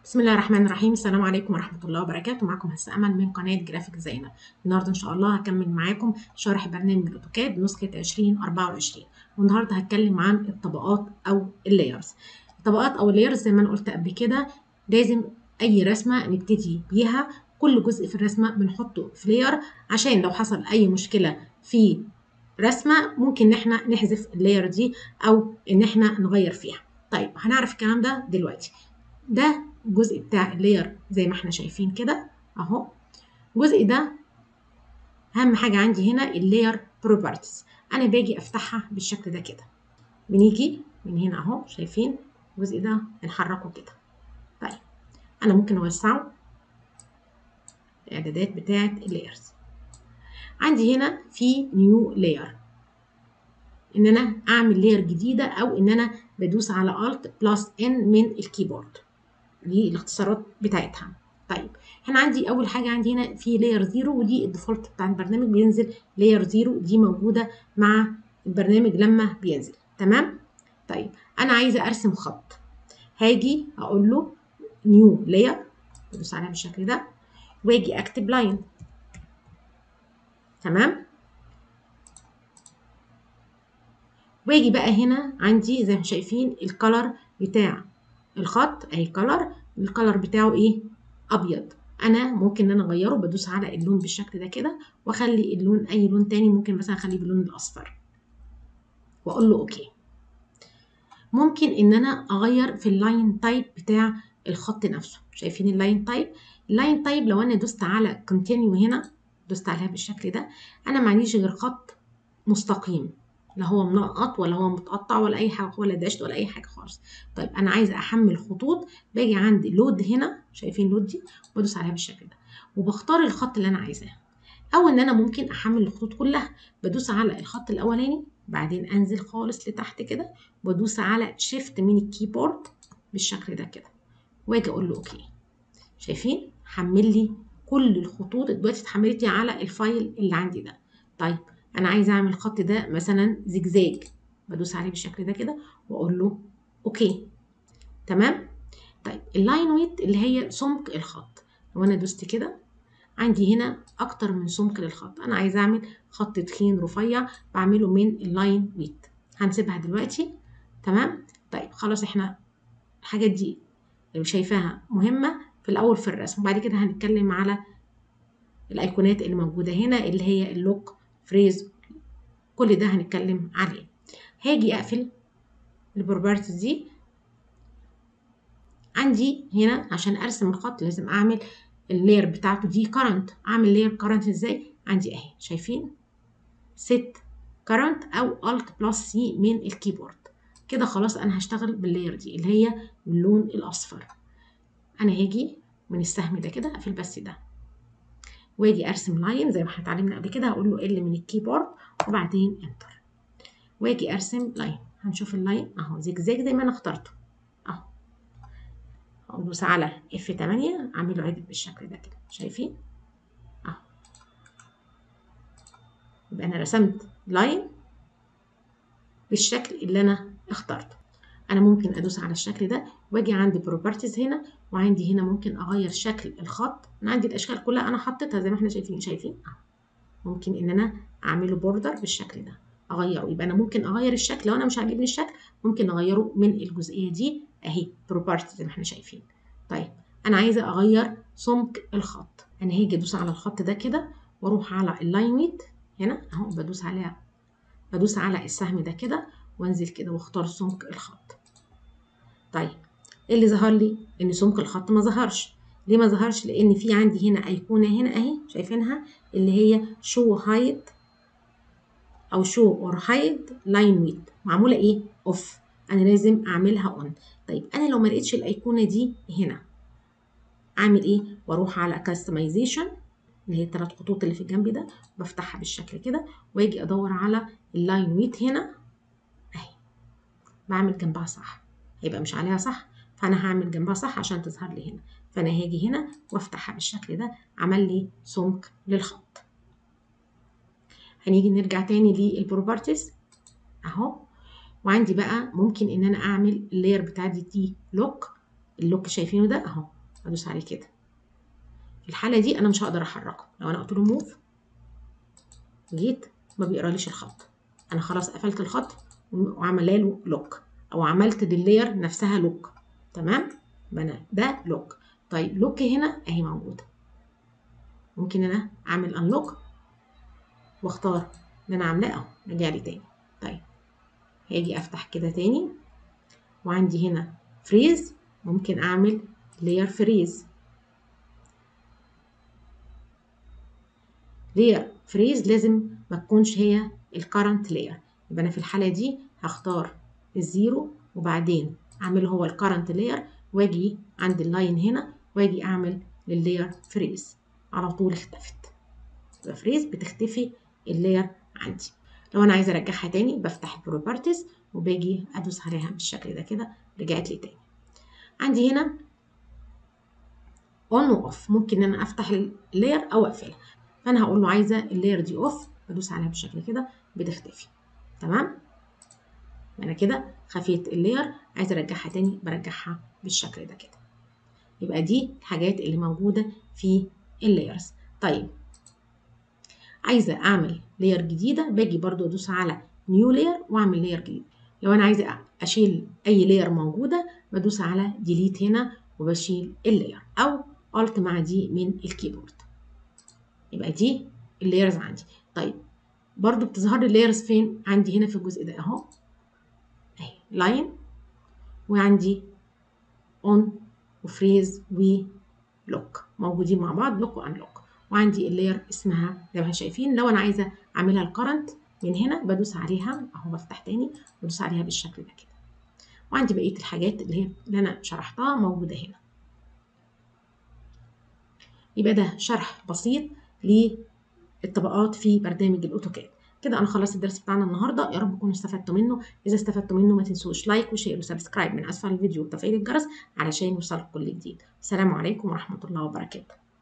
بسم الله الرحمن الرحيم السلام عليكم ورحمة الله وبركاته معكم هسه أمل من قناة جرافيك زينة النهاردة إن شاء الله هكمل معاكم شرح برنامج الأوتوكاد نسخة 2024 والنهاردة هتكلم عن الطبقات أو اللايرز الطبقات أو اللايرز زي ما أنا قلت قبل كده لازم أي رسمة نبتدي بيها كل جزء في الرسمة بنحطه في لاير عشان لو حصل أي مشكلة في رسمة ممكن إن إحنا نحذف اللاير دي أو إن إحنا نغير فيها طيب هنعرف الكلام ده دلوقتي ده الجزء بتاع اللاير زي ما احنا شايفين كده اهو الجزء ده اهم حاجه عندي هنا اللاير بروبرتيز انا باجي افتحها بالشكل ده كده بنيجي من هنا اهو شايفين الجزء ده نحركه كده طيب انا ممكن اوسعه الاعدادات بتاعه اللايرز عندي هنا في نيو لاير ان انا اعمل لاير جديده او ان انا بدوس على Alt بلس N من الكيبورد دي الاختصارات بتاعتها طيب هنا عندي اول حاجه عندي هنا في لاير زيرو ودي الديفولت بتاع البرنامج بينزل لاير زيرو دي موجوده مع البرنامج لما بينزل تمام طيب انا عايزه ارسم خط هاجي اقول له نيو لاير بدوس عليها بالشكل ده واجي اكتب لاين تمام واجي بقى هنا عندي زي ما شايفين الكلر بتاع الخط اهي كلر الكلر بتاعه ايه ابيض انا ممكن ان انا اغيره بدوس على اللون بالشكل ده كده واخلي اللون اي لون تاني ممكن مثلا اخليه باللون الاصفر واقول له اوكي ممكن ان انا اغير في اللاين تايب بتاع الخط نفسه شايفين اللاين تايب اللاين تايب لو انا دوست على كونتينيو هنا دوست عليها بالشكل ده انا معنديش غير خط مستقيم لا هو منقط ولا هو متقطع ولا اي حاجه ولا داشت ولا اي حاجه خالص طيب انا عايزه احمل خطوط باجي عندي لود هنا شايفين لود دي وادوس عليها بالشكل ده وبختار الخط اللي انا عايزاه او ان انا ممكن احمل الخطوط كلها بدوس على الخط الاولاني بعدين انزل خالص لتحت كده وادوس على شيفت من الكيبورد بالشكل ده كده واجي اقول له اوكي شايفين حمل لي كل الخطوط دلوقتي اتحملت لي على الفايل اللي عندي ده طيب انا عايزه اعمل الخط ده مثلا زجزاج بدوس عليه بالشكل ده كده واقول له اوكي تمام طيب اللاين ويت اللي هي سمك الخط لو انا دوست كده عندي هنا اكتر من سمك للخط انا عايزه اعمل خط تخين رفيع بعمله من اللاين ويت هنسيبها دلوقتي تمام طيب خلاص احنا الحاجات دي اللي شايفاها مهمه في الاول في الرسم وبعد كده هنتكلم على الايقونات اللي موجوده هنا اللي هي اللوك فريز كل ده هنتكلم عليه هاجي اقفل البروبرتيز دي عندي هنا عشان ارسم الخط لازم اعمل اللاير بتاعته دي كرنت اعمل لاير كرنت ازاي عندي اهي شايفين ست كرنت او الت بلس سي من الكيبورد كده خلاص انا هشتغل باللاير دي اللي هي باللون الاصفر انا هاجي من السهم ده كده اقفل بس ده واجي ارسم لاين زي ما احنا اتعلمنا قبل كده هقول له ال من الكيبورد وبعدين انتر واجي ارسم لاين هنشوف اللاين اهو زجزاج زي ما انا اخترته اهو هدوس على اف 8 اعمله عدل بالشكل ده كده شايفين اهو يبقى انا رسمت لاين بالشكل اللي انا اخترته انا ممكن ادوس على الشكل ده واجي عندي بروبرتيز هنا وعندي هنا ممكن اغير شكل الخط انا عندي الاشكال كلها انا حطيتها زي ما احنا شايفين شايفين ممكن ان انا اعمله بوردر بالشكل ده اغيره يبقى انا ممكن اغير الشكل لو انا مش عاجبني الشكل ممكن اغيره من الجزئيه دي اهي بروبرتيز زي ما احنا شايفين طيب انا عايزه اغير سمك الخط انا هاجي ادوس على الخط ده كده واروح على اللاين ويت هنا اهو بدوس عليها بدوس على السهم ده كده وانزل كده واختار سمك الخط طيب ايه اللي ظهر لي ان سمك الخط ما ظهرش ليه ما ظهرش لان في عندي هنا ايقونه هنا اهي شايفينها اللي هي شو هايد او شو اور هايد لاين ويت معموله ايه اوف انا لازم اعملها اون طيب انا لو ما لقيتش الايقونه دي هنا اعمل ايه واروح على كاستمايزيشن اللي هي الثلاث خطوط اللي في الجنب ده بفتحها بالشكل كده واجي ادور على اللاين ويت هنا اهي بعمل جنبها صح هيبقى مش عليها صح فانا هعمل جنبها صح عشان تظهر لي هنا فانا هاجي هنا وافتحها بالشكل ده عمل لي سمك للخط هنيجي نرجع تاني للبروبرتيز اهو وعندي بقى ممكن ان انا اعمل اللاير بتاعتي دي لوك اللوك شايفينه ده اهو ادوس عليه كده في الحاله دي انا مش هقدر احركه لو انا قلت له موف جيت ما بيقراليش الخط انا خلاص قفلت الخط وعملها له لوك او عملت لللاير نفسها لوك تمام انا ده لوك طيب لوك هنا اهي موجوده ممكن انا اعمل انلوك واختار اللي انا عاملاه اهو رجع لي تاني طيب هاجي افتح كده تاني وعندي هنا فريز ممكن اعمل layer فريز layer فريز لازم ما تكونش هي الكرنت layer يبقى انا في الحاله دي هختار الزيرو وبعدين اعمله هو الكرنت layer واجي عند اللاين هنا واجي اعمل لللاير فريز على طول اختفت يبقى فريز بتختفي اللاير عندي لو انا عايزه ارجعها تاني بفتح البروبرتيز وباجي ادوس عليها بالشكل ده كده رجعت لي تاني عندي هنا اون واوف ممكن ان انا افتح اللاير او اقفلها فانا هقول له عايزه اللاير دي اوف بدوس عليها بالشكل كده بتختفي تمام انا كده خفيت اللاير عايزه ارجعها تاني برجعها بالشكل ده كده يبقى دي الحاجات اللي موجوده في اللايرز طيب عايزه اعمل لاير جديده باجي برضو ادوس على نيو لاير واعمل لاير جديد لو انا عايزه اشيل اي لاير موجوده بدوس على ديليت هنا وبشيل اللاير او الت مع دي من الكيبورد يبقى دي اللايرز عندي طيب برضو بتظهر لي اللايرز فين عندي هنا في الجزء ده اهو اهي لاين وعندي اون وفريز ولوك موجودين مع بعض لوك وانلوك وعندي اللاير اسمها زي ما احنا شايفين لو انا عايزه اعملها الكرنت من هنا بدوس عليها اهو بفتح تاني بدوس عليها بالشكل ده كده وعندي بقيه الحاجات اللي هي اللي انا شرحتها موجوده هنا يبقى ده شرح بسيط للطبقات في برنامج الاوتوكاد كده انا خلصت الدرس بتاعنا النهارده يا رب تكونوا استفدتوا منه اذا استفدتوا منه ما تنسوش لايك وشير وسبسكرايب من اسفل الفيديو وتفعيل الجرس علشان يوصلكم كل جديد السلام عليكم ورحمه الله وبركاته